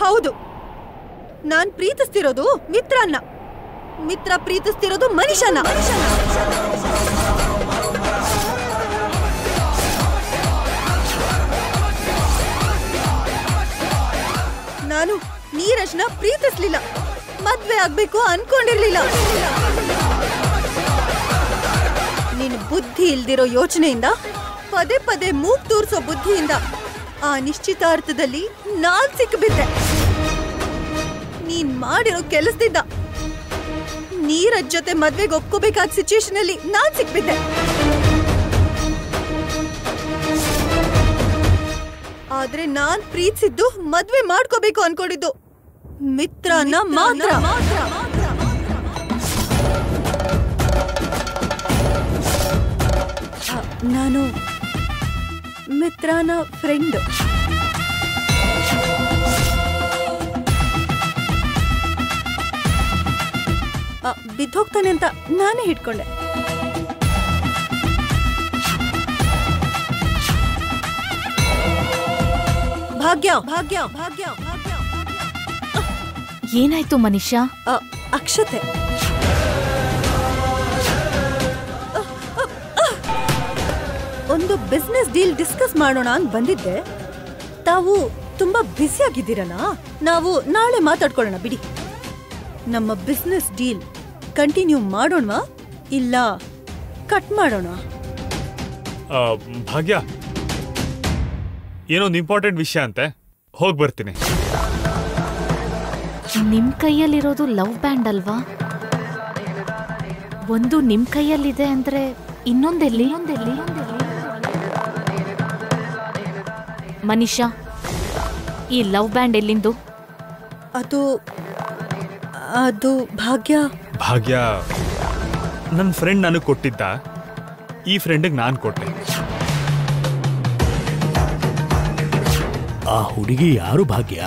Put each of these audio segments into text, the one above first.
ಹೌದು ನಾನ್ ಪ್ರೀತಿಸ್ತಿರೋದು ಮಿತ್ರನ್ನ ಮಿತ್ರ ಪ್ರೀತಿಸ್ತಿರೋದು ಮನುಷ್ಯನ ನಾನು ನೀರಜ್ನ ಪ್ರೀತಿಸ್ಲಿಲ್ಲ ಮದ್ವೆ ಆಗ್ಬೇಕು ಅನ್ಕೊಂಡಿರ್ಲಿಲ್ಲ ನಿನ್ ಬುದ್ಧಿ ಇಲ್ದಿರೋ ಯೋಚನೆಯಿಂದ ಪದೇ ಪದೇ ಮೂಗ್ ತೂರ್ಸೋ ಬುದ್ಧಿಯಿಂದ ಆ ನಿಶ್ಚಿತಾರ್ಥದಲ್ಲಿ ನಾನ್ ಸಿಕ್ಬಿದ್ದೆ ನೀನ್ ಮಾಡಿರೋ ಕೆಲಸದಿಂದ ನೀರಜ್ ಜೊತೆ ಮದ್ವೆಗೆ ಒಪ್ಕೋಬೇಕಾದ ಸಿಚುಯೇಷನ್ ಅಲ್ಲಿ ನಾನ್ ಸಿಕ್ಬಿದ್ದೆ ಆದ್ರೆ ನಾನ್ ಪ್ರೀತಿಸಿದ್ದು ಮದ್ವೆ ಮಾಡ್ಕೋಬೇಕು ಅನ್ಕೊಂಡಿದ್ದು ಮಿತ್ರನ ಮಾತ್ರ ಆ, ನಾನು ಮಿತ್ರನ ಫ್ರೆಂಡ್ ಬಿದ್ದೋಗ್ತಾನೆ ಅಂತ ನಾನೇ ಹಿಡ್ಕೊಂಡೆ ಭಾಗ್ಯ ಭಾಗ್ಯ ಭಾಗ್ಯ ಭಾಗ್ಯ ಏನಾಯ್ತು ಮನುಷ್ಯ ಆ, ಅಕ್ಷತೆ ಒಂದು ಬಿಸ್ನೆಸ್ ಡೀಲ್ ಡಿಸ್ಕಸ್ ಮಾಡೋಣ ಅಂತ ಬಂದಿದ್ದೆ ತಾವು ತುಂಬಾ ಬ್ಯುಸಿ ಆಗಿದ್ದೀರಲ್ಲ ನಾವು ನಾಳೆ ಮಾತಾಡ್ಕೊಳ್ಳೋಣ ಬಿಡಿ ನಮ್ಮ ಬಿಸ್ನೆಸ್ ಡೀಲ್ ಕಂಟಿನ್ಯೂ ಮಾಡೋಣವಾ ಇಲ್ಲ ಕಟ್ ಮಾಡೋಣ ಆ, ಭಾಗ್ಯ ಏನೋ ಒಂದು ಇಂಪಾರ್ಟೆಂಟ್ ವಿಷಯ ಅಂತೆ ಹೋಗಿ ಬರ್ತೀನಿ ನಿಮ್ ಕೈಯಲ್ಲಿರೋದು ಲವ್ ಬ್ಯಾಂಡ್ ಅಲ್ವಾ ಒಂದು ನಿಮ್ ಕೈಯಲ್ಲಿದೆ ಅಂದ್ರೆ ಇನ್ನೊಂದೆಲ್ಲಿ ಇನ್ನೊಂದೆಲ್ಲಿ ಮನಿಷಾ ಈ ಲವ್ ಬ್ಯಾಂಡ್ ಎಲ್ಲಿಂದು ಅದು ಅದು ಭಾಗ್ಯ ಭಾಗ್ಯ ನನ್ನ ಫ್ರೆಂಡ್ ನನಗೆ ಕೊಟ್ಟಿದ್ದ ಈ ಫ್ರೆಂಡಿಗೆ ನಾನು ಕೊಟ್ಟೆ ಆ ಹುಡುಗಿ ಯಾರು ಭಾಗ್ಯ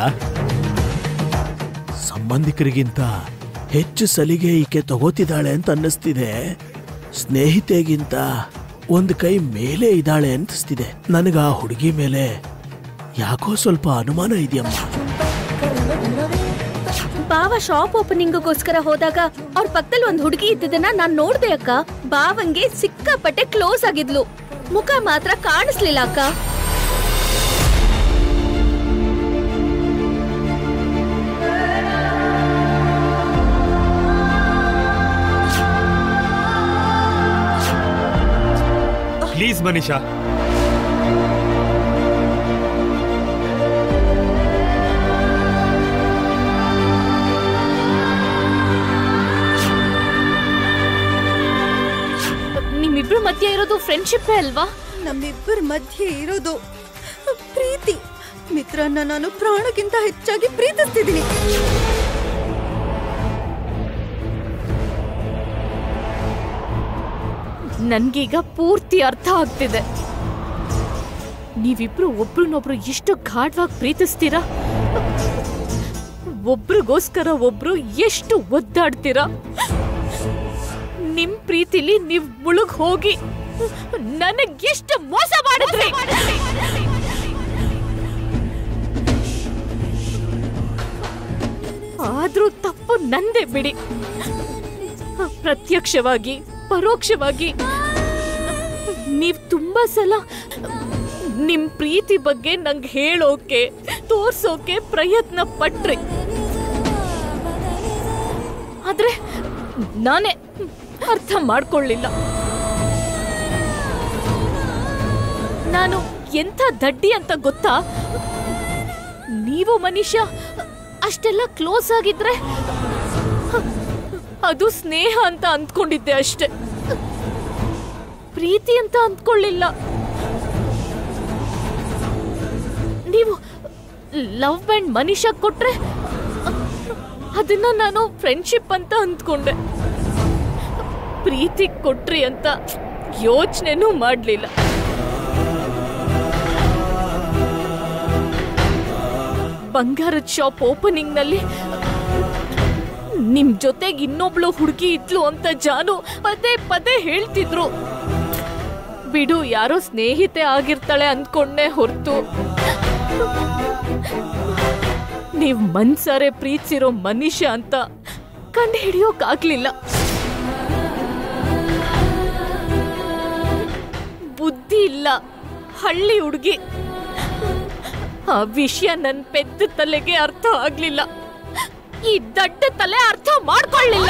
ಸಂಬಂಧಿಕರಿಗಿಂತ ಹೆಚ್ಚು ಸಲಿಗೆ ಈಕೆ ತಗೋತಿದ್ದಾಳೆ ಅಂತ ಅನ್ನಿಸ್ತಿದೆ ಸ್ನೇಹಿತೆಗಿಂತ ಒಂದು ಕೈ ಮೇಲೆ ಇದ್ದಾಳೆ ಅನಿಸ್ತಿದೆ ನನಗ ಆ ಹುಡುಗಿ ಮೇಲೆ ಯಾಕೋ ಸ್ವಲ್ಪ ಅನುಮಾನ ಇದೆಯಮ್ಮ ಬಾವ ಶಾಪ್ ಓಪನಿಂಗ್ಗೋಸ್ಕರ ಹೋದಾಗ ಅವ್ರ ಪಕ್ಕದಲ್ಲಿ ಒಂದ್ ಹುಡುಗಿ ಇದ್ದಿದ್ದನ್ನ ನಾನ್ ನೋಡ್ದೆ ಅಕ್ಕ ಬಾವಂಗೆ ಸಿಕ್ಕಾಪಟ್ಟೆ ಕ್ಲೋಸ್ ಆಗಿದ್ಲು ಮುಖ ಮಾತ್ರ ಕಾಣಿಸ್ಲಿಲ್ಲ ಅಕ್ಕ ಪ್ಲೀಸ್ ಮನೀಷಾ ನಿಮ್ಮಿಬ್ರು ಮಧ್ಯೆ ಇರೋದು ಫ್ರೆಂಡ್ಶಿಪ್ ಅಲ್ವಾ ನಮ್ಮಿಬ್ಬರ ಮಧ್ಯೆ ಇರೋದು ಪ್ರೀತಿ ಮಿತ್ರನ್ನ ನಾನು ಪ್ರಾಣಕ್ಕಿಂತ ಹೆಚ್ಚಾಗಿ ಪ್ರೀತಿಸ್ತಿದ್ದೀನಿ ನನ್ಗೀಗ ಪೂರ್ತಿ ಅರ್ಥ ಆಗ್ತಿದೆ ನೀವಿಬ್ರು ಒಬ್ರನ್ನೊಬ್ರು ಎಷ್ಟು ಗಾಢವಾಗಿ ಪ್ರೀತಿಸ್ತೀರಾ ಒಬ್ರಿಗೋಸ್ಕರ ಒಬ್ರು ಎಷ್ಟು ಒದ್ದಾಡ್ತೀರಾ ನಿಮ್ ಪ್ರೀತಿಲಿ ನೀವ್ ಮುಳುಗ್ ಹೋಗಿ ನನಗ್ ಎಷ್ಟು ಮೋಸ ಮಾಡಿದ್ರಿ ಆದ್ರೂ ತಪ್ಪು ನಂದೇ ಬಿಡಿ ಪ್ರತ್ಯಕ್ಷವಾಗಿ ಪರೋಕ್ಷವಾಗಿ ನೀವ್ ತುಂಬಾ ಸಲ ನಿಮ್ ಪ್ರೀತಿ ಬಗ್ಗೆ ನಂಗೆ ಹೇಳೋಕೆ ತೋರ್ಸೋಕೆ ಪ್ರಯತ್ನ ಪಟ್ರಿ ಆದ್ರೆ ನಾನೇ ಅರ್ಥ ಮಾಡ್ಕೊಳ್ಳಿಲ್ಲ ನಾನು ಎಂಥ ದಡ್ಡಿ ಅಂತ ಗೊತ್ತಾ ನೀವು ಮನುಷ್ಯ ಅಷ್ಟೆಲ್ಲ ಕ್ಲೋಸ್ ಆಗಿದ್ರೆ ಅದು ಸ್ನೇಹ ಅಂತ ಅಂದ್ಕೊಂಡಿದ್ದೆ ಅಷ್ಟೆ ಪ್ರೀತಿ ಅಂತ ಅಂದ್ಕೊಳ್ಳಿಲ್ಲ ನೀವು ಲವ್ ಬ್ಯಾಂಡ್ ಮನುಷ್ಯ ಕೊಟ್ರೆ ಅದನ್ನ ನಾನು ಫ್ರೆಂಡ್ಶಿಪ್ ಅಂತ ಅಂದ್ಕೊಂಡೆ ಪ್ರೀತಿ ಕೊಟ್ರಿ ಅಂತ ಯೋಚನೆನೂ ಮಾಡ್ಲಿಲ್ಲ ಬಂಗಾರದ ಶಾಪ್ ಓಪನಿಂಗ್ ನಲ್ಲಿ ನಿಮ್ ಜೊತೆಗೆ ಇನ್ನೊಬ್ಳು ಹುಡುಗಿ ಇದ್ಲು ಅಂತ ಜಾನು ಪದೇ ಪದೇ ಹೇಳ್ತಿದ್ರು ಬಿಡು ಯಾರೋ ಸ್ನೇಹಿತೆ ಆಗಿರ್ತಾಳೆ ಅಂದ್ಕೊಂಡೆ ಹೊರತು ನೀವ್ ಮನ್ಸಾರೆ ಪ್ರೀತಿಸಿರೋ ಮನುಷ್ಯ ಅಂತ ಕಂಡು ಹಿಡಿಯೋಕಾಗ್ಲಿಲ್ಲ ಬುದ್ಧಿ ಇಲ್ಲ ಹಳ್ಳಿ ಹುಡುಗಿ ಆ ವಿಷಯ ನನ್ ಪೆದ್ದ ತಲೆಗೆ ಅರ್ಥ ಆಗ್ಲಿಲ್ಲ ಈ ದಡ್ಡ ತಲೆ ಅರ್ಥ ಮಾಡ್ಕೊಳ್ಳಿಲ್ಲ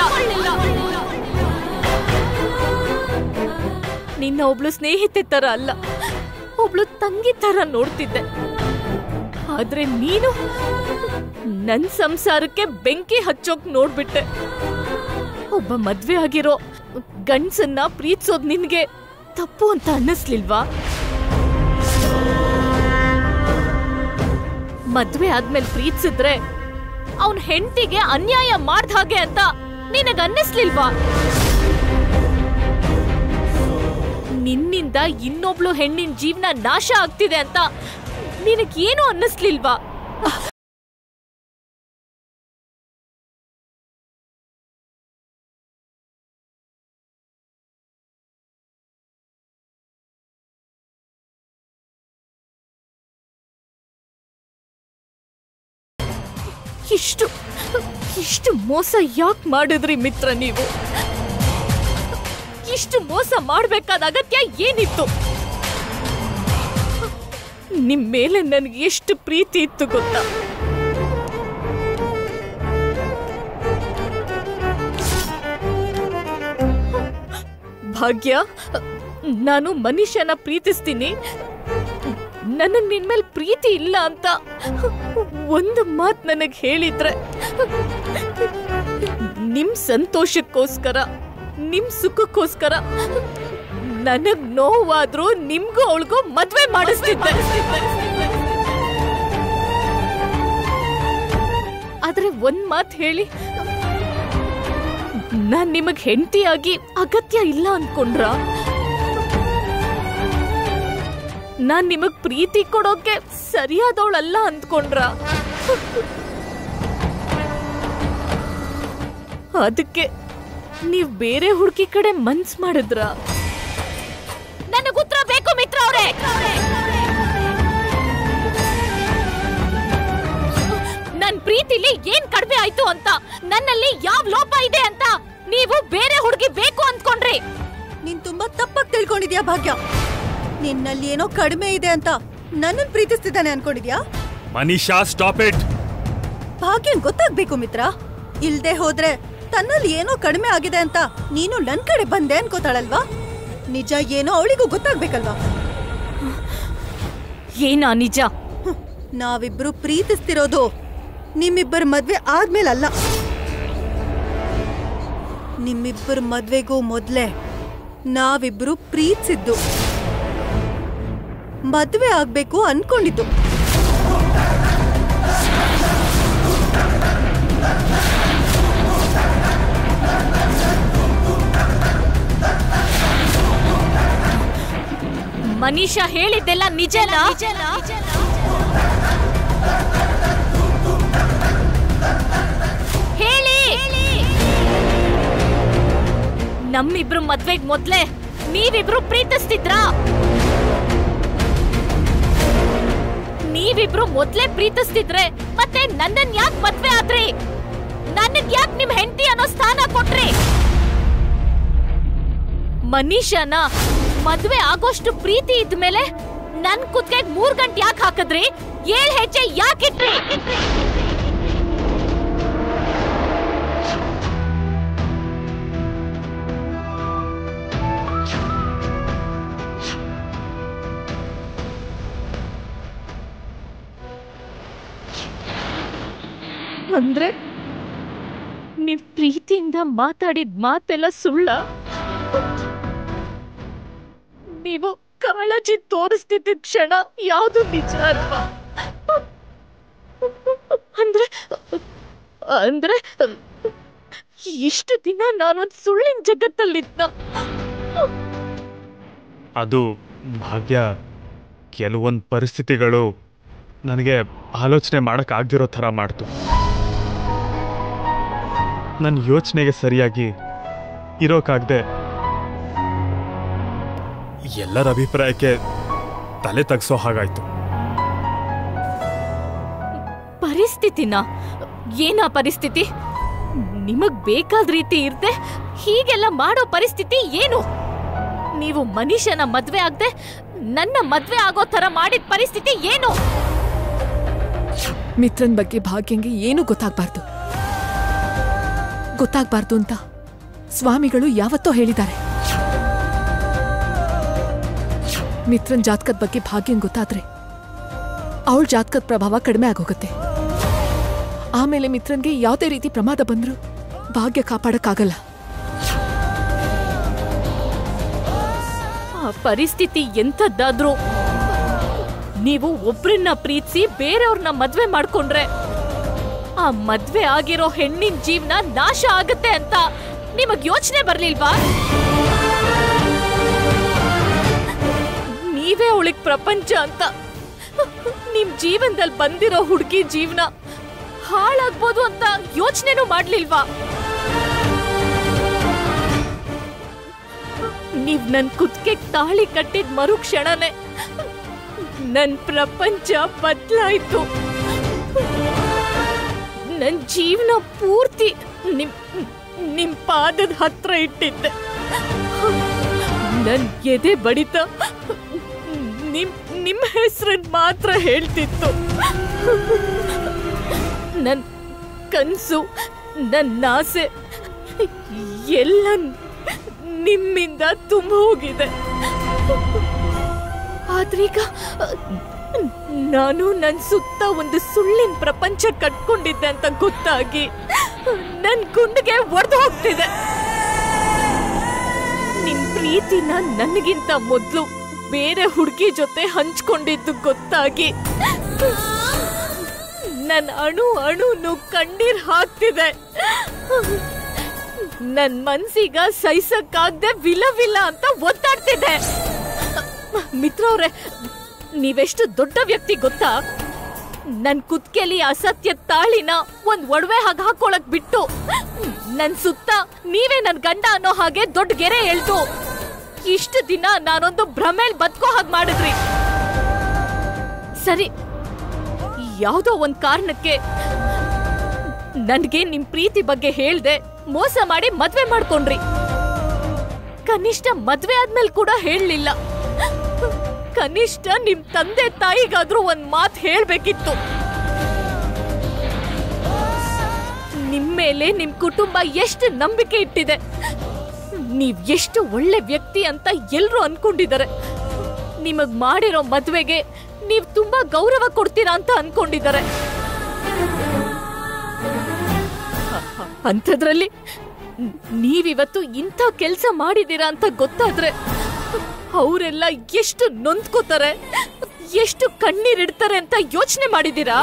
ನಿನ್ನ ಒಬ್ಳು ಸ್ನೇಹಿತೆ ತರ ಅಲ್ಲ ಒಬ್ಳು ತಂಗಿ ತರ ನೋಡ್ತಿದ್ದೆ ಆದ್ರೆ ನೀನು ನನ್ ಸಂಸಾರಕ್ಕೆ ಬೆಂಕಿ ಹಚ್ಚೋಕ್ ನೋಡ್ಬಿಟ್ಟೆ ಒಬ್ಬ ಮದ್ವೆ ಆಗಿರೋ ಗಂಡ್ಸನ್ನ ಪ್ರೀತಿಸೋದ್ ನಿನ್ಗೆ ತಪ್ಪು ಅಂತ ಅನ್ನಿಸ್ಲಿಲ್ವಾ ಮದ್ವೆ ಆದ್ಮೇಲೆ ಪ್ರೀತಿಸಿದ್ರೆ ಅವನ್ ಹೆಂಡತಿಗೆ ಅನ್ಯಾಯ ಮಾಡ್ದ ಹಾಗೆ ಅಂತ ನಿನಗ ಅನ್ನಿಸ್ಲಿಲ್ವಾ ನಿನ್ನಿಂದ ಇನ್ನೊಬ್ಳು ಹೆಣ್ಣಿನ ಜೀವನ ನಾಶ ಆಗ್ತಿದೆ ಅಂತ ನಿನಗೇನು ಅನ್ನಿಸ್ಲಿಲ್ವಾ ಇಷ್ಟು ಇಷ್ಟು ಮೋಸ ಯಾಕೆ ಮಾಡಿದ್ರಿ ಮಿತ್ರ ನೀವು ಇಷ್ಟು ಮೋಸ ಮಾಡ್ಬೇಕಾದ ಅಗತ್ಯ ಏನಿತ್ತು ನಿಮ್ ಮೇಲೆ ನನಗೆ ಎಷ್ಟು ಪ್ರೀತಿ ಇತ್ತು ಗೊತ್ತಾ ಭಾಗ್ಯ ನಾನು ಮನುಷ್ಯನ ಪ್ರೀತಿಸ್ತೀನಿ ನನಗ್ ನಿನ್ ಮೇಲೆ ಪ್ರೀತಿ ಇಲ್ಲ ಅಂತ ಒಂದು ಮಾತ್ ನನಗ್ ಹೇಳಿದ್ರೆ ನಿಮ್ ಸಂತೋಷಕ್ಕೋಸ್ಕರ ನಿಮ್ ಸುಖಕ್ಕೋಸ್ಕರ ನನಗ್ ನೋವಾದ್ರೂ ನಿಮ್ಗೂ ಅವಳಿಗೂ ಮದ್ವೆ ಮಾಡಿಸ್ತಿದ್ದೆ ಆದ್ರೆ ಒಂದ್ ಮಾತ್ ಹೇಳಿ ನಾನ್ ನಿಮಗ್ ಹೆಂಡತಿಯಾಗಿ ಅಗತ್ಯ ಇಲ್ಲ ಅನ್ಕೊಂಡ್ರ ನಾನ್ ನಿಮಗ್ ಪ್ರೀತಿ ಕೊಡೋಕೆ ಸರಿಯಾದವಳಲ್ಲ ಅಂದ್ಕೊಂಡ್ರ ಅದಕ್ಕೆ ನೀವ್ ಬೇರೆ ಹುಡುಗಿ ಕಡೆ ಮನ್ಸ್ ಮಾಡಿದ್ರ ನನಗ್ ಉತ್ತರ ಬೇಕು ಮಿತ್ರ ಅವ್ರೆ ನನ್ ಪ್ರೀತಿಲಿ ಏನ್ ಕಡಿಮೆ ಆಯ್ತು ಅಂತ ನನ್ನಲ್ಲಿ ಯಾವ್ ಲೋಪ ಇದೆ ಅಂತ ನೀವು ಬೇರೆ ಹುಡುಗಿ ಬೇಕು ಅಂದ್ಕೊಂಡ್ರಿ ನೀನ್ ತುಂಬಾ ತಪ್ಪಾಗಿ ತಿಳ್ಕೊಂಡಿದ್ಯಾ ಭಾಗ್ಯ ನಿನ್ನಲ್ಲಿ ಏನೋ ಕಡಿಮೆ ಇದೆ ಅಂತ ನನ್ನನ್ ಪ್ರೀತಿಸ್ತಿದ್ದಾನೆ ಅನ್ಕೊಂಡಿದ್ಯಾ ಮನೀಷಾ ಸ್ಟಾಪ್ ಇಟ್ ಭಾಗ್ಯನ್ ಗೊತ್ತಾಗ್ಬೇಕು ಮಿತ್ರ ಇಲ್ದೆ ಹೋದ್ರೆ ತನ್ನಲ್ಲಿ ಏನೋ ಕಡಿಮೆ ಆಗಿದೆ ಅಂತ ನೀನು ನನ್ ಕಡೆ ಬಂದೆ ಅನ್ಕೋತಾಳಲ್ವಾ ನಿಜ ಏನೋ ಅವಳಿಗೂ ಗೊತ್ತಾಗ್ಬೇಕಲ್ವಾ ಏನಾ ನಿಜ ಹ್ಮ್, ನಾವಿಬ್ರು ಪ್ರೀತಿಸ್ತಿರೋದು ನಿಮ್ಮಿಬ್ಬರ ಮದ್ವೆ ಆದ್ಮೇಲಲ್ಲ ನಿಮ್ಮಿಬ್ಬರ ಮದ್ವೆಗೂ ಮೊದ್ಲೇ ನಾವಿಬ್ರು ಪ್ರೀತಿಸಿದ್ದು ಮದ್ವೆ ಆಗ್ಬೇಕು ಅನ್ಕೊಂಡಿದ್ದು ಮನೀಷಾ ಹೇಳಿದ್ದೆಲ್ಲ ನಿಜನಾ ಹೇಳಿ ನಮ್ಮಿಬ್ರು ಮದ್ವೆಗ್ ಮೊದ್ಲೇ ನೀವಿಬ್ರು ಪ್ರೀತಿಸ್ತಿದ್ರಾ ನೀವಿಬ್ರು ಮೊದ್ಲೇ ಪ್ರೀತಿಸ್ತಿದ್ರೆ ಮತ್ತೆ ನನ್ನನ್ ಯಾಕೆ ಮದ್ವೆ ಆದ್ರಿ ನನಗ್ ಯಾಕೆ ನಿಮ್ ಹೆಂಡತಿ ಅನ್ನೋ ಸ್ಥಾನ ಕೊಟ್ರಿ ಮನೀಷನ ಮದ್ವೆ ಆಗೋಷ್ಟು ಪ್ರೀತಿ ಇದ್ಮೇಲೆ ನನ್ ಕುತ್ತಿಗೆ ಮೂರ್ ಗಂಟೆ ಯಾಕೆ ಹಾಕಿದ್ರಿ ಏಳ್ ಹೆಜ್ಜೆ ಯಾಕಿಟ್ರಿ ಅಂದ್ರೆ ನೀವ್ ಪ್ರೀತಿಯಿಂದ ಮಾತಾಡಿದ ಮಾತೆಲ್ಲ ಸುಳ್ಳ ನೀವು ಕಾಳಜಿ ತೋರಿಸ್ತಿದ್ದ ಕ್ಷಣ ಯಾವುದು ನಿಜ ಅಲ್ವಾ ಅಂದ್ರೆ ಅಂದ್ರೆ ಇಷ್ಟು ದಿನ ನಾನೊಂದ್ ಸುಳ್ಳಿನ ಜಗತ್ತಲ್ಲಿದ್ದ ಅದು ಭಾಗ್ಯ ಕೆಲವೊಂದು ಪರಿಸ್ಥಿತಿಗಳು ನನಗೆ ಆಲೋಚನೆ ಮಾಡೋಕ್ಕಾಗ್ದಿರೋ ಥರ ಮಾಡ್ತು ನನ್ನ ಯೋಚನೆಗೆ ಸರಿಯಾಗಿ ಇರೋಕ್ಕಾಗದೆ ಎಲ್ಲರ ಅಭಿಪ್ರಾಯಕ್ಕೆ ತಲೆ ತಗ್ಸೋ ಹಾಗಾಯ್ತು ಪರಿಸ್ಥಿತಿನ ಏನ ಪರಿಸ್ಥಿತಿ ನಿಮಗ್ ಬೇಕಾದ ರೀತಿ ಇರ್ದೆ ಹೀಗೆಲ್ಲ ಮಾಡೋ ಪರಿಸ್ಥಿತಿ ಏನು ನೀವು ಮನುಷ್ಯನ ಮದ್ವೆ ಆಗದೆ ನನ್ನ ಮದ್ವೆ ಆಗೋ ತರ ಮಾಡಿದ ಪರಿಸ್ಥಿತಿ ಏನು ಮಿತ್ರನ್ ಬಗ್ಗೆ ಭಾಗ್ಯಂಗೆ ಏನೂ ಗೊತ್ತಾಗ್ಬಾರ್ದು ಗೊತ್ತಾಗ್ಬಾರ್ದು ಅಂತ ಸ್ವಾಮಿಗಳು ಯಾವತ್ತೋ ಹೇಳಿದ್ದಾರೆ ಮಿತ್ರನ್ ಜಾತಕದ ಬಗ್ಗೆ ಭಾಗ್ಯಂಗ್ ಗೊತ್ತಾದ್ರೆ ಅವಳ ಜಾತಕದ ಪ್ರಭಾವ ಕಡಿಮೆ ಆಗೋಗುತ್ತೆ ಆಮೇಲೆ ಮಿತ್ರನ್ಗೆ ಯಾವುದೇ ರೀತಿ ಪ್ರಮಾದ ಬಂದ್ರು ಭಾಗ್ಯ ಕಾಪಾಡಕ್ಕಾಗಲ್ಲ ಆ ಪರಿಸ್ಥಿತಿ ಎಂಥದ್ದಾದ್ರೂ ನೀವು ಒಬ್ರನ್ನ ಪ್ರೀತಿಸಿ ಬೇರೆಯವ್ರನ್ನ ಮದ್ವೆ ಮಾಡ್ಕೊಂಡ್ರೆ ಆ ಮದ್ವೆ ಆಗಿರೋ ಹೆಣ್ಣಿನ ಜೀವನ ನಾಶ ಆಗತ್ತೆ ಅಂತ ನಿಮಗ್ ಯೋಚನೆ ಬರ್ಲಿಲ್ವಾ ನೀವೇ ಅವಳಿಗೆ ಪ್ರಪಂಚ ಅಂತ ನಿಮ್ ಜೀವನದಲ್ಲಿ ಬಂದಿರೋ ಹುಡುಗಿ ಜೀವನ ಹಾಳಾಗ್ಬೋದು ಅಂತ ಯೋಚನೆನೂ ಮಾಡ್ಲಿಲ್ವಾ ನೀವ್ ನನ್ ಕುತ್ಕೆ ತಾಳಿ ಕಟ್ಟಿದ ಮರುಕ್ಷಣನೇ ನನ್ ಪ್ರಪಂಚ ಬದ್ಲಾಯ್ತು ನನ್ ಜೀವನ ಪೂರ್ತಿ ನಿಮ್ ನಿಮ್ ಪಾದದ ಹತ್ರ ಇಟ್ಟಿದ್ದೆ ನನ್ ಎದೆ ಬಡಿತ ನಿಮ್ ನಿಮ್ ಹೆಸರನ್ ಮಾತ್ರ ಹೇಳ್ತಿತ್ತು ನನ್ ಕನ್ಸು ನನ್ನ ಆಸೆ ಎಲ್ಲ ನಿಮ್ಮಿಂದ ತುಂಬ ಹೋಗಿದೆ ಆದ್ರೀಗ ನಾನು ನನ್ ಸುತ್ತ ಒಂದು ಸುಳ್ಳಿನ ಪ್ರಪಂಚ ಕಟ್ಕೊಂಡಿದ್ದೆ ಅಂತ ಗೊತ್ತಾಗಿ ನನ್ ಗುಂಡಿಗೆ ಒಡೆದು ಹೋಗ್ತಿದೆ ನಿಮ್ ಪ್ರೀತಿನ ನನಗಿಂತ ಮೊದ್ಲು ಬೇರೆ ಹುಡುಗಿ ಜೊತೆ ಹಂಚ್ಕೊಂಡಿದ್ದು ಗೊತ್ತಾಗಿ ನನ್ ಅಣು ಅಣುನು ಕಣ್ಣೀರ್ ಹಾಕ್ತಿದೆ ನನ್ ಮನ್ಸಿಗ ಸಹಿಸಕ್ಕಾಗ್ದೆ ವಿಲ ವಿಲ ಅಂತ ಒತ್ತಾಡ್ತಿದೆ ಮಿತ್ರ ಅವ್ರೆ ನೀವೆಷ್ಟು ದೊಡ್ಡ ವ್ಯಕ್ತಿ ಗೊತ್ತಾ ನನ್ ಕುತ್ಕೆಲಿ ಅಸತ್ಯ ತಾಳಿನ ಒಂದ್ ಒಡವೆ ಹಾಗೆ ಹಾಕೊಳಕ್ ಬಿಟ್ಟು ನನ್ ಸುತ್ತ ನೀವೇ ನನ್ ಗಂಡ ಅನ್ನೋ ಹಾಗೆ ದೊಡ್ಡ ಗೆರೆ ಎಳ್ದು ಇಷ್ಟು ದಿನ ನಾನೊಂದು ಭ್ರಮೇಲ್ ಬದುಕೋ ಹಾಗೆ ಮಾಡಿದ್ರಿ ಸರಿ ಯಾವ್ದೋ ಒಂದ್ ಕಾರಣಕ್ಕೆ ನನ್ಗೆ ನಿಮ್ ಪ್ರೀತಿ ಬಗ್ಗೆ ಹೇಳ್ದೆ ಮೋಸ ಮಾಡಿ ಮದ್ವೆ ಮಾಡ್ಕೊಂಡ್ರಿ ಕನಿಷ್ಠ ಮದ್ವೆ ಆದ್ಮೇಲೆ ಕೂಡ ಹೇಳಲಿಲ್ಲ ಕನಿಷ್ಠ ನಿಮ್ ತಂದೆ ತಾಯಿಗಾದ್ರೂ ಒಂದ್ ಮಾತ್ ಹೇಳ್ಬೇಕಿತ್ತು ನಿಮ್ ಮೇಲೆ ನಿಮ್ ಕುಟುಂಬ ಎಷ್ಟು ನಂಬಿಕೆ ಇಟ್ಟಿದೆ ನೀವ್ ಎಷ್ಟು ಒಳ್ಳೆ ವ್ಯಕ್ತಿ ಅಂತ ಎಲ್ರು ಅನ್ಕೊಂಡಿದ್ದಾರೆ ನಿಮಗ್ ಮಾಡಿರೋ ಮದ್ವೆಗೆ ನೀವ್ ತುಂಬಾ ಗೌರವ ಕೊಡ್ತೀರಾ ಅಂತ ಅನ್ಕೊಂಡಿದ್ದಾರೆ ಅಂಥದ್ರಲ್ಲಿ ನೀವಿವತ್ತು ಇಂಥ ಕೆಲ್ಸ ಮಾಡಿದೀರಾ ಅಂತ ಗೊತ್ತಾದ್ರೆ ಅವರೆಲ್ಲ ಎಷ್ಟು ನೊಂದ್ಕೋತಾರೆ ಎಷ್ಟು ಕಣ್ಣೀರಿಡ್ತಾರೆ ಅಂತ ಯೋಚನೆ ಮಾಡಿದೀರಾ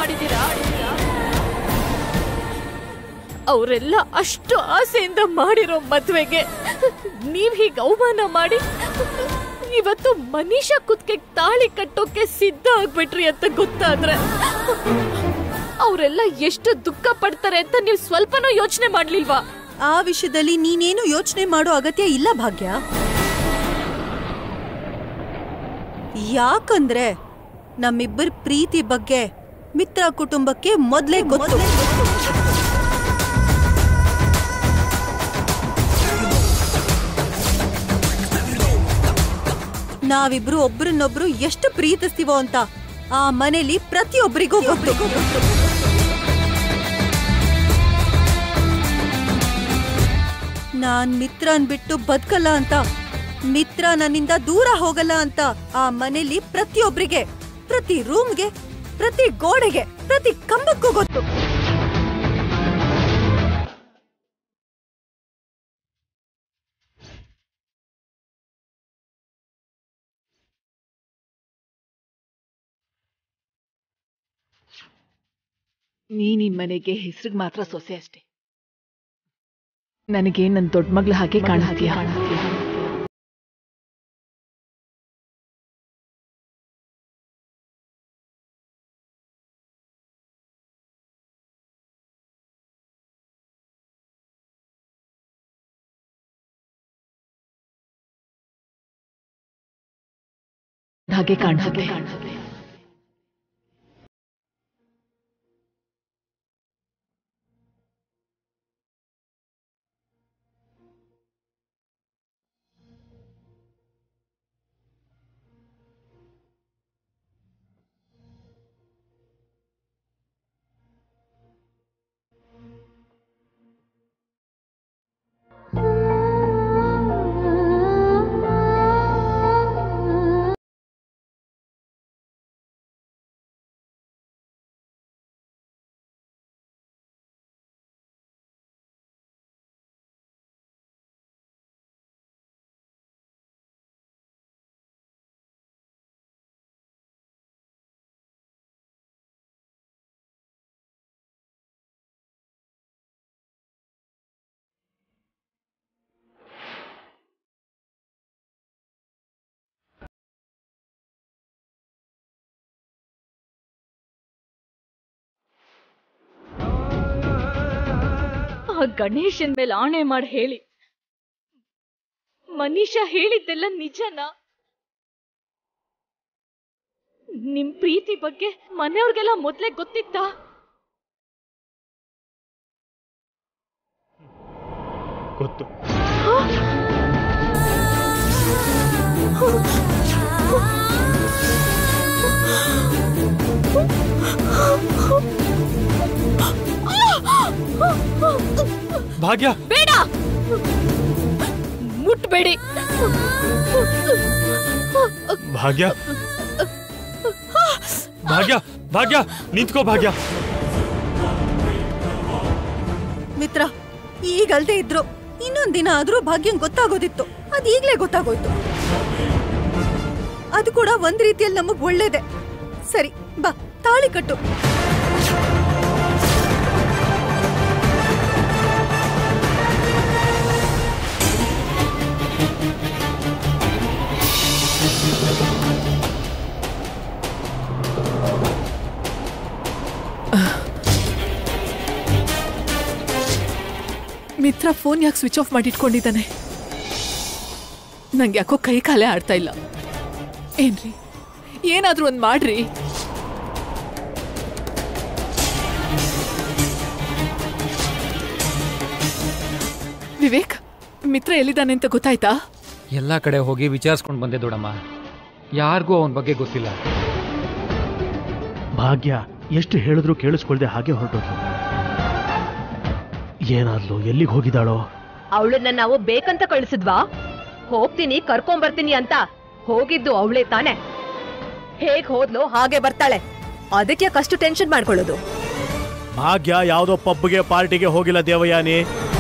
ಅವರೆಲ್ಲ ಅಷ್ಟು ಆಸೆಯಿಂದ ಮಾಡಿರೋ ಮದ್ವೆಗೆ ನೀವ್ ಹೀಗೆ ಅವಮಾನ ಮಾಡಿ ಇವತ್ತು ಮನೀಷಾ ಕುತ್ಕೆ ತಾಳಿ ಕಟ್ಟೋಕೆ ಸಿದ್ಧ ಆಗ್ಬಿಟ್ರಿ ಅಂತ ಗೊತ್ತಾದ್ರೆ ಅವರೆಲ್ಲ ಎಷ್ಟು ದುಃಖ ಪಡ್ತಾರೆ ಅಂತ ನೀವು ಸ್ವಲ್ಪನೂ ಯೋಚನೆ ಮಾಡ್ಲಿಲ್ವಾ ಆ ವಿಷಯದಲ್ಲಿ ನೀನೇನು ಯೋಚನೆ ಮಾಡೋ ಅಗತ್ಯ ಇಲ್ಲ ಭಾಗ್ಯ ಯಾಕಂದ್ರೆ ನಮ್ಮಿಬ್ಬರ ಪ್ರೀತಿ ಬಗ್ಗೆ ಮಿತ್ರ ಕುಟುಂಬಕ್ಕೆ ಮೊದ್ಲೇ ಗೊತ್ತು ನಾವಿಬ್ರು ಒಬ್ರನ್ನೊಬ್ರು ಎಷ್ಟು ಪ್ರೀತಿಸ್ತೀವೋ ಅಂತ ಆ ಮನೇಲಿ ಪ್ರತಿಯೊಬ್ಬರಿಗೂ ಗೊತ್ತು ನಾನ್ ಮಿತ್ರನ್ ಬಿಟ್ಟು ಬದುಕಲ್ಲ ಅಂತ ಮಿತ್ರ ನನ್ನಿಂದ ದೂರ ಹೋಗಲ್ಲ ಅಂತ ಆ ಮನೇಲಿ ಪ್ರತಿಯೊಬ್ಬರಿಗೆ ಪ್ರತಿ ರೂಮ್ಗೆ ಪ್ರತಿ ಗೋಡೆಗೆ ಪ್ರತಿ ಕಂಬಕ್ಕೂ ಗೊತ್ತು ನೀನ್ ಈ ಮನೆಗೆ ಹೆಸರಿಗೆ ಮಾತ್ರ ಸೊಸೆ ಅಷ್ಟೇ ನನಗೆ ನನ್ನ ದೊಡ್ಡ ಮಗಳ ಹಾಗೆ ಕಾಣತ್ತೀಯ ಹಾಗೆ ಕಾಣಿಸುತ್ತೆ ಆ ಗಣೇಶನ್ ಮೇಲೆ ಆಣೆ ಮಾಡಿ ಹೇಳಿ ಮನೀಷಾ ಹೇಳಿದ್ದೆಲ್ಲ ನಿಜನಾ ನಿಮ್ ಪ್ರೀತಿ ಬಗ್ಗೆ ಮನೆಯವ್ರಿಗೆಲ್ಲ ಮೊದ್ಲೇ ಗೊತ್ತಿತ್ತಾ ಗೊತ್ತು ಭಾಗ್ಯ ಬೇಡ ಮುಟ್ಬೇಡಿ ಭಾಗ್ಯ ಭಾಗ್ಯ ಭಾಗ್ಯ ನಿಂತ್ಕೋ ಭಾಗ್ಯ ಮಿತ್ರ ಈಗಲ್ದೇ ಇದ್ರು ಇನ್ನೊಂದ್ ದಿನ ಆದ್ರೂ ಭಾಗ್ಯಂಗ್ ಗೊತ್ತಾಗೋದಿತ್ತು ಅದ್ ಈಗ್ಲೇ ಗೊತ್ತಾಗೋಯ್ತು ಅದು ಕೂಡ ಒಂದ್ ರೀತಿಯಲ್ಲಿ ನಮಗ್ ಒಳ್ಳೇದೆ ಸರಿ ಬಾ ತಾಳಿ ಕಟ್ಟು ಮಿತ್ರ ಫೋನ್ ಯಾಕೆ ಸ್ವಿಚ್ ಆಫ್ ಮಾಡಿಟ್ಕೊಂಡಿದ್ದಾನೆ ನಂಗೆ ಯಾಕೋ ಕೈ ಕಾಲೇ ಆಡ್ತಾ ಇಲ್ಲ ಏನ್ರಿ ಏನಾದ್ರೂ ಒಂದು ಮಾಡ್ರಿ ವಿವೇಕ್ ಮಿತ್ರ ಎಲ್ಲಿದ್ದಾನೆ ಅಂತ ಗೊತ್ತಾಯ್ತಾ ಎಲ್ಲ ಕಡೆ ಹೋಗಿ ವಿಚಾರಿಸ್ಕೊಂಡು ಬಂದೆ ದೊಡಮ್ಮ ಯಾರಿಗೂ ಅವನ ಬಗ್ಗೆ ಗೊತ್ತಿಲ್ಲ ಭಾಗ್ಯ ಎಷ್ಟು ಹೇಳಿದ್ರು ಕೇಳಿಸ್ಕೊಳ್ದೆ ಹಾಗೆ ಹೊರಟೋದ್ಲು ಏನಾದ್ಲು ಎಲ್ಲಿಗೆ ಹೋಗಿದ್ದಾಳೋ ಅವಳನ್ನ ನಾವು ಬೇಕಂತ ಕಳಿಸಿದ್ವಾ ಹೋಗ್ತೀನಿ ಕರ್ಕೊಂಬರ್ತೀನಿ ಅಂತ ಹೋಗಿದ್ದು ಅವಳೇ ತಾನೆ ಹೇಗ್ ಹೋದ್ಲು ಹಾಗೆ ಬರ್ತಾಳೆ ಅದಕ್ಕೆ ಕಷ್ಟು ಟೆನ್ಷನ್ ಮಾಡ್ಕೊಳ್ಳೋದು ಭಾಗ್ಯ ಯಾವುದೋ ಪಬ್ಗೆ ಪಾರ್ಟಿಗೆ ಹೋಗಿಲ್ಲ ದೇವಯಾನಿ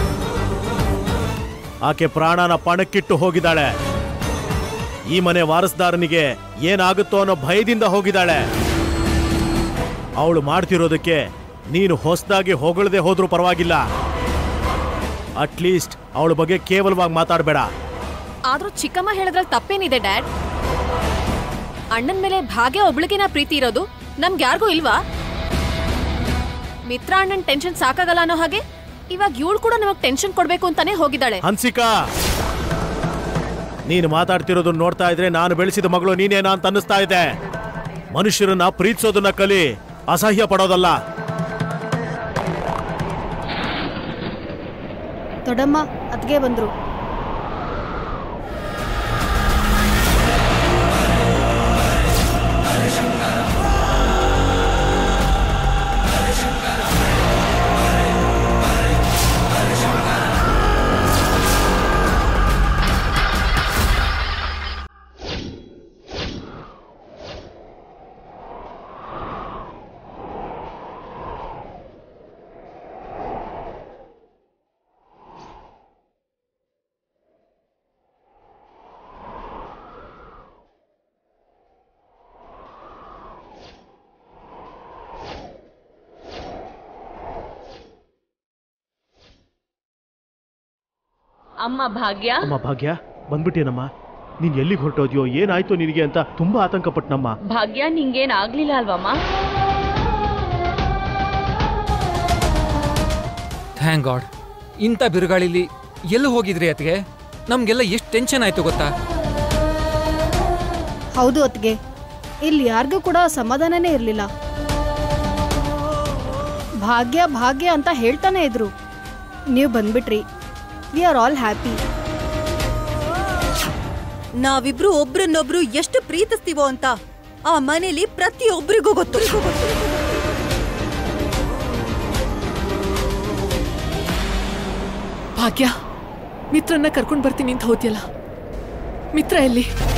ಆಕೆ ಪ್ರಾಣನ ಪಣಕ್ಕಿಟ್ಟು ಹೋಗಿದ್ದಾಳೆ ಈ ಮನೆ ವಾರಸ್ದಾರನಿಗೆ ಏನಾಗುತ್ತೋ ಅನ್ನೋ ಭಯದಿಂದ ಹೋಗಿದ್ದಾಳೆ ಅವಳು ಮಾಡ್ತಿರೋದಕ್ಕೆ ನೀನು ಹೊಸದಾಗಿ ಹೊಗಳದೆ ಹೋದ್ರೂ ಪರವಾಗಿಲ್ಲ ಅಟ್ಲೀಸ್ಟ್ ಅವಳ ಬಗ್ಗೆ ಕೇವಲವಾಗಿ ಮಾತಾಡಬೇಡ ಆದ್ರೂ ಚಿಕ್ಕಮ್ಮ ಹೇಳಿದ್ರಲ್ಲಿ ತಪ್ಪೇನಿದೆ ಡ್ಯಾಡ್ ಅಣ್ಣನ ಮೇಲೆ ಭಾಗ್ಯ ಒಬ್ಳಿಗೆನ ಪ್ರೀತಿ ಇರೋದು ನಮ್ಗೆ ಯಾರಿಗೂ ಇಲ್ವಾ ಮಿತ್ರ ಅಣ್ಣನ್ ಟೆನ್ಷನ್ ಸಾಕಾಗಲ್ಲ ಅನ್ನೋ ಹಾಗೆ ಇವಾಗ ಇವಳು ಕೂಡ ನಮಗ್ ಟೆನ್ಷನ್ ಕೊಡ್ಬೇಕು ಅಂತಾನೆ ಹೋಗಿದ್ದಾಳೆ ಹನ್ಸಿಕಾ ನೀನು ಮಾತಾಡ್ತಿರೋದನ್ನ ನೋಡ್ತಾ ಇದ್ರೆ ನಾನು ಬೆಳೆಸಿದ ಮಗಳು ನೀನೇನಾ ಅಂತ ಅನ್ನಿಸ್ತಾ ಇದೆ ಮನುಷ್ಯರನ್ನ ಪ್ರೀತಿಸೋದನ್ನ ಕಲಿ ಅಸಹ್ಯ ಪಡೋದಲ್ಲ ದೊಡ್ಡಮ್ಮ ಅದ್ಗೆ ಬಂದ್ರು ಅಮ್ಮ ಭಾಗ್ಯ ಅಮ್ಮ ಭಾಗ್ಯ ಬಂದ್ಬಿಟ್ಟೇನಮ್ಮ ನೀನ್ ಎಲ್ಲಿಗೆ ಹೊರಟೋದ್ಯೋ ಏನಾಯ್ತು ನಿನಗೆ ಅಂತ ತುಂಬಾ ಆತಂಕ ಪಟ್ನಮ್ಮ ಭಾಗ್ಯ ನಿಂಗೇನ್ ಆಗ್ಲಿಲ್ಲ ಅಲ್ವಮ್ಮ ಥ್ಯಾಂಕ್ ಗಾಡ್ ಇಂಥ ಬಿರುಗಾಳಿಲಿ ಎಲ್ಲಿ ಹೋಗಿದ್ರಿ ಅತ್ಗೆ ನಮಗೆಲ್ಲ ಎಷ್ಟು ಟೆನ್ಷನ್ ಆಯ್ತು ಗೊತ್ತಾ ಹೌದು ಅತ್ಗೆ ಇಲ್ಲಿ ಯಾರಿಗೂ ಕೂಡ ಸಮಾಧಾನನೇ ಇರಲಿಲ್ಲ ಭಾಗ್ಯ ಭಾಗ್ಯ ಅಂತ ಹೇಳ್ತಾನೆ ಇದ್ರು ನೀವು ಬಂದ್ಬಿಟ್ರಿ ವಿ ಆರ್ ಆಲ್ ಹ್ಯಾಪಿ ನಾವಿಬ್ರು ಒಬ್ರನ್ನೊಬ್ರು ಎಷ್ಟು ಪ್ರೀತಿಸ್ತೀವೋ ಅಂತ ಆ ಮನೇಲಿ ಪ್ರತಿಯೊಬ್ಬರಿಗೂ ಗೊತ್ತು ಭಾಗ್ಯ ಮಿತ್ರನ್ನ ಕರ್ಕೊಂಡು ಬರ್ತೀನಿ ಅಂತ ಹೋದ್ಯಲ್ಲ ಮಿತ್ರ ಎಲ್ಲಿ